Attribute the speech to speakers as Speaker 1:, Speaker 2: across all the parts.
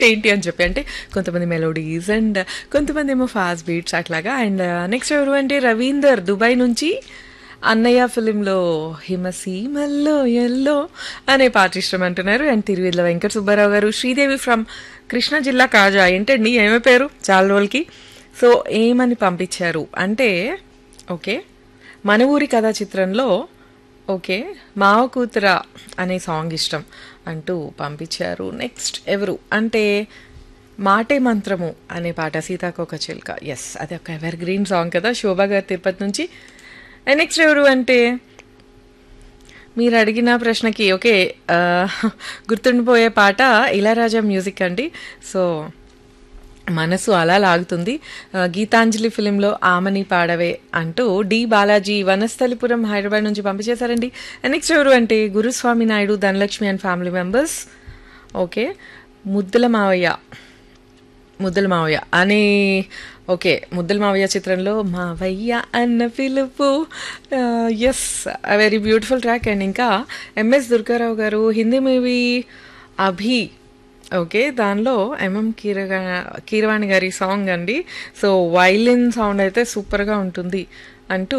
Speaker 1: ఏంటి అని చెప్పి అంటే కొంతమంది మెలోడీస్ అండ్ కొంతమంది ఏమో ఫాస్ట్ బీట్స్ అట్లాగా అండ్ నెక్స్ట్ ఎవరు అంటే రవీందర్ దుబాయ్ నుంచి అన్నయ్య ఫిలింలో హిమసీమల్లో ఎల్లో అనే పాట ఇష్టం అంటున్నారు అండ్ తిరువిల్ల వెంకట సుబ్బారావు గారు శ్రీదేవి ఫ్రమ్ కృష్ణా జిల్లా కాజా ఏంటండి ఏమైపోయారు చాలా రోజులకి సో ఏమని పంపించారు అంటే ఓకే మన ఊరి కథ చిత్రంలో ఓకే మావ కూతుర అనే సాంగ్ ఇష్టం అంటూ పంపించారు నెక్స్ట్ ఎవరు అంటే మాటే మంత్రము అనే పాట సీతాకోక చిలుక ఎస్ అది ఒక ఎవర్ గ్రీన్ సాంగ్ కదా శోభా గారు తిరుపతి నుంచి అండ్ నెక్స్ట్ ఎవరు అంటే మీరు అడిగిన ప్రశ్నకి ఓకే ఆ, గుర్తుండిపోయే పాట ఇళయరాజా మ్యూజిక్ అండి సో మనసు అలా లాగుతుంది ఆ, గీతాంజలి ఫిలింలో ఆమని పాడవే అంటూ డి బాలాజీ వనస్థలిపురం హైదరాబాద్ నుంచి పంపించేశారండి అండ్ నెక్స్ట్ ఎవరు అంటే Guruswamy Naidu Dhanalakshmi and family members okay ముద్దుల మావయ్య ముద్దుల మావయ్య అని ఓకే ముద్దుల మావయ్య చిత్రంలో మావయ్య అన్న పిలుపు yes very beautiful track and ఇంకా ఎంఎస్ దుర్గారావు గారు హిందీ మూవీ అభి ఓకే దానిలో ఎంఎం కీరగా కీరవాణి గారి సాంగ్ అండి సో వైలిన్ సౌండ్ అయితే సూపర్గా ఉంటుంది అంటూ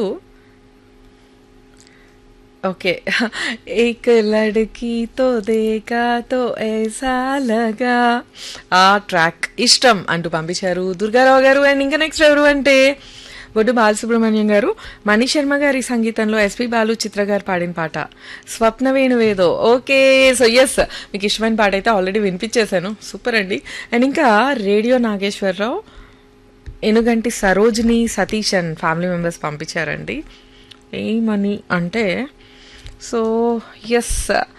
Speaker 1: ఓకే एक लड़की तो देखा तो ऐसा लगा ఆ ట్రాక్ ఇష్టం అంటూ పంపించారు దుర్గారావు గారు అండ్ ఇంకా నెక్స్ట్ ఎవరు అంటే బొడ్డు బాలసుబ్రహ్మణ్యం గారు మణి శర్మ గారి సంగీతంలో ఎస్పి బాలు చిత్ర గారు పాడిన పాట స్వప్న వేణువేదో ఓకే సో ఎస్ మీకు ఇష్టమైన పాట అయితే ఆల్రెడీ వినిపించేశాను సూపర్ అండి అండ్ ఇంకా radio Nageswararao Enuganti Sarojini Satish and family members పంపించారండి ఏమని అంటే సో ఎస్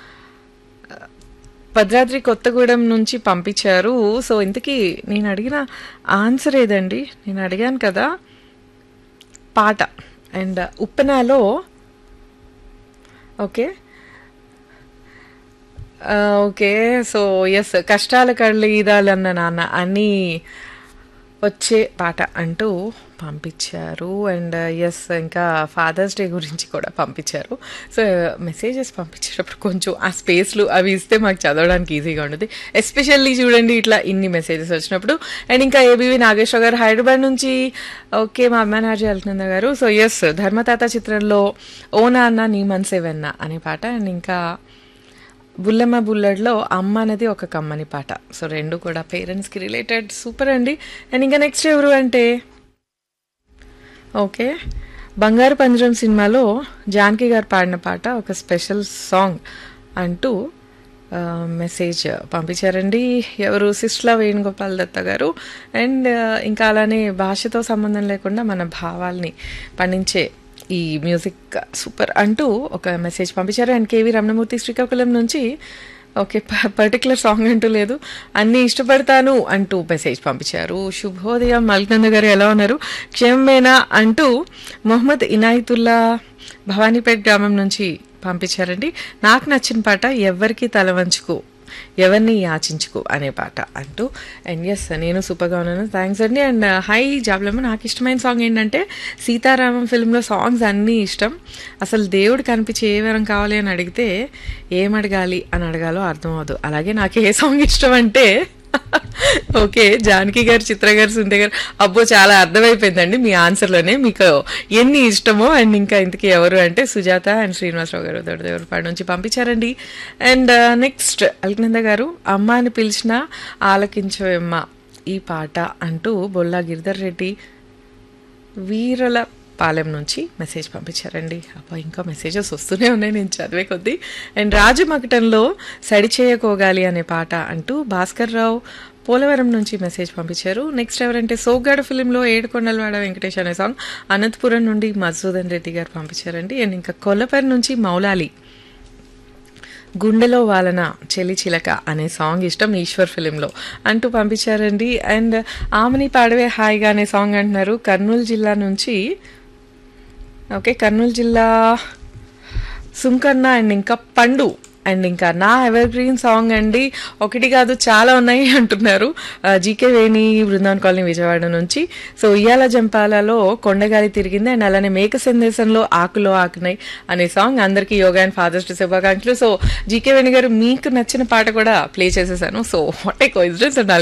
Speaker 1: భద్రాద్రి కొత్తగూడెం నుంచి పంపించారు సో ఇంతకీ నేను అడిగిన ఆన్సర్ ఏదండి నేను అడిగాను కదా పాట అండ్ ఉప్పెనాలో ఓకే ఆ, ఓకే సో ఎస్ కష్టాల కళ్ళు ఈదాలన్న నాన్న అని వచ్చే పాట అంటూ పంపించారు అండ్ ఎస్ ఇంకా ఫాదర్స్ డే గురించి కూడా పంపించారు సో మెసేజెస్ పంపించేటప్పుడు కొంచెం ఆ స్పేస్లు అవి ఇస్తే మాకు చదవడానికి ఈజీగా ఉంటుంది ఎస్పెషల్లీ చూడండి ఇట్లా ఇన్ని మెసేజెస్ వచ్చినప్పుడు అండ్ ఇంకా ఏబీవీ నాగేశ్వర గారు హైదరాబాద్ నుంచి ఓకే మా అమ్మ నార్జీ అల్కనంద గారు సో ఎస్ ధర్మతాత చిత్రంలో ఓ నాన్న నీ మనసే వెన్న అనే పాట అండ్ ఇంకా బుల్లమ్మ బుల్లెడ్లో అమ్మ అనేది ఒక కమ్మని పాట సో రెండు కూడా పేరెంట్స్కి రిలేటెడ్ సూపర్ అండి అండ్ ఇంకా నెక్స్ట్ ఎవరు అంటే ఓకే బంగారు పంజరం సినిమాలో జానకి గారు పాడిన పాట ఒక స్పెషల్ సాంగ్ అంటూ ఆ, మెసేజ్ పంపించారండి ఎవరు సిస్లా వేణుగోపాల్ దత్త గారు అండ్ ఆ, ఇంకా అలానే భాషతో సంబంధం లేకుండా మన భావాల్ని పండించే ఈ మ్యూజిక్ సూపర్ అంటూ ఒక మెసేజ్ పంపించారు అండ్ కేవి రమణమూర్తి శ్రీకాకుళం నుంచి ఓకే పర్టికులర్ సాంగ్ అంటూ లేదు అన్నీ ఇష్టపడతాను అంటూ మెసేజ్ పంపించారు శుభోదయం మల్కంద గారు ఎలా ఉన్నారు క్షేమమేనా అంటూ మొహమ్మద్ ఇనాయతుల్లా భవానీపేట్ గ్రామం నుంచి పంపించారండి నాకు నచ్చిన పాట ఎవరికి తల వంచుకు ఎవరిని యాచించుకు అనే పాట అంటూ అండ్ ఎస్ నేను సూపర్గా ఉన్నాను థ్యాంక్స్ అండి అండ్ హై జాబ్లమ్మ నాకు ఇష్టమైన సాంగ్ ఏంటంటే సీతారామం ఫిల్మ్లో సాంగ్స్ అన్నీ ఇష్టం అసలు దేవుడు కనిపించి ఏ వరం కావాలి అని అడిగితే ఏం అడగాలి అని అడగాలో అర్థం అవ్వదు అలాగే నాకు ఏ సాంగ్ ఇష్టం అంటే ఓకే జానకి గారు చిత్ర గారు సుందర్ గారు అబ్బో చాలా అర్థమైపోయిందండి మీ ఆన్సర్లోనే మీకు ఎన్ని ఇష్టమో అండ్ ఇంకా ఇంతకీ ఎవరు అంటే సుజాత అండ్ శ్రీనివాసరావు గారు దొడదేవరపాడు నుంచి పంపించారండి అండ్ నెక్స్ట్ అల్కనంద గారు అమ్మ అని పిలిచిన ఆలకించవమ్మ ఈ పాట అంటూ బొల్లా గిరిధర్ రెడ్డి వీరల పాలెం నుంచి మెసేజ్ పంపించారండి అబ్బా ఇంకా మెసేజెస్ వస్తూనే ఉన్నాయి నేను చదివే కొద్దీ అండ్ రాజమకటంలో సడి చేయకోగాలి అనే పాట అంటూ భాస్కర్ రావు పోలవరం నుంచి మెసేజ్ పంపించారు నెక్స్ట్ ఎవరంటే సోగ్గాడు ఫిలింలో ఏడుకొండలవాడ వెంకటేష్ అనే సాంగ్ అనంతపురం నుండి మధుసూదన్ రెడ్డి గారు పంపించారండి అండ్ ఇంకా కొల్లపరి నుంచి మౌలాలి గుండెలో వాలన చెలి చిలక అనే సాంగ్ ఇష్టం ఈశ్వర్ ఫిలింలో అంటూ పంపించారండి అండ్ ఆమెని పాడవే హాయిగా అనే సాంగ్ అంటున్నారు కర్నూలు జిల్లా నుంచి ఓకే కర్నూలు జిల్లా సుంకన్న అండ్ ఇంకా పండు అండ్ ఇంకా నా ఎవర్ గ్రీన్ సాంగ్ అండి ఒకటి కాదు చాలా ఉన్నాయి అంటున్నారు జీకే వేణి బృందావన్ కాలనీ విజయవాడ నుంచి సో ఇయాల జంపాలలో కొండగాలి తిరిగింది అండ్ అలానే మేక సందేశంలో ఆకులో ఆకునై అనే సాంగ్ అందరికీ యోగా అండ్ ఫాదర్స్ డే శుభాకాంక్షలు సో జీకే వేణి గారు మీకు నచ్చిన పాట కూడా ప్లే చేసేసాను so what a coincidence and